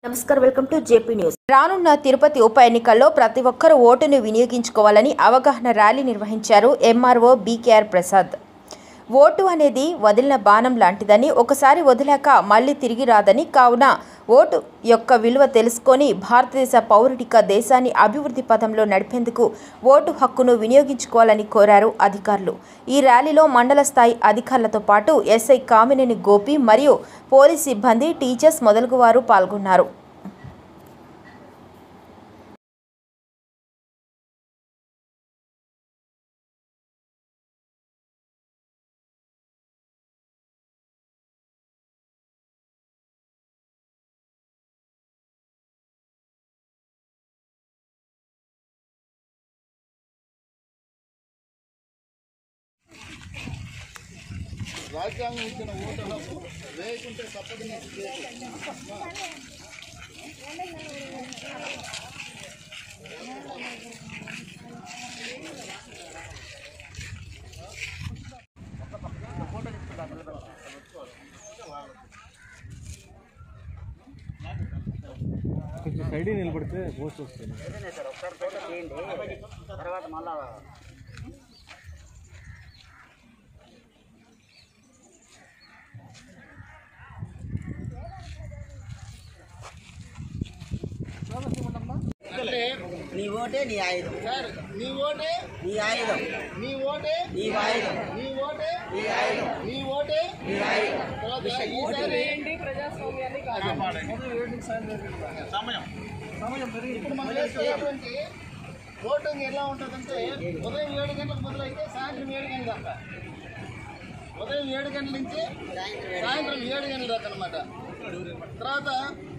నమస్కారం welcome to JP news రానున్న తిరుపతి ఉప ఎన్నికల్లో ప్రతి ఒక్కరూ ఓటును వినియోగించుకోవాలని అవగాహన ర్యాలీ నిర్వహించారు ఎంఆర్ఓ బీకేఆర్ ప్రసాద్ ఓటు అనేది వదిలిన బాణం లాంటిదని ఒకసారి వదిలాక మళ్ళీ తిరిగి రాదని కావున ఓటు యొక్క విలువ తెలుసుకొని భారతదేశ పౌరుడిక దేశాన్ని అభివృద్ధి పథంలో నడిపేందుకు ఓటు హక్కును వినియోగించుకోవాలని కోరారు అధికారులు ఈ ర్యాలీలో మండల స్థాయి అధికారులతో పాటు ఎస్ఐ కామినేని గోపి మరియు పోలీస్ సిబ్బంది టీచర్స్ మొదలగువారు పాల్గొన్నారు రాజ్యాంగం ఇచ్చిన ఓటు హక్కు వేయకుంటే తప్పదు నీకు కేసు. కొంచెం సైడ్ నిలబడితే పోస్ట్ వస్తుంది అంటే నీ ఓటే నీ ఆయుధం సార్ నీ ఓటే నీ ఆయుధం నీ ఓటే నీ ఆయుధం నీ ఓటే నీ ఆయుధం నీ ఓటే నీ ఆయుధం తర్వాత ఈసారి ఇప్పుడు మనం చేసేటువంటి ఓటింగ్ ఎలా ఉంటుందంటే ఉదయం ఏడు గంటలకు మొదలైతే సాయంత్రం ఏడు గంటల దాకా ఉదయం ఏడు గంటల నుంచి సాయంత్రం ఏడు గంటల దాకా అనమాట తర్వాత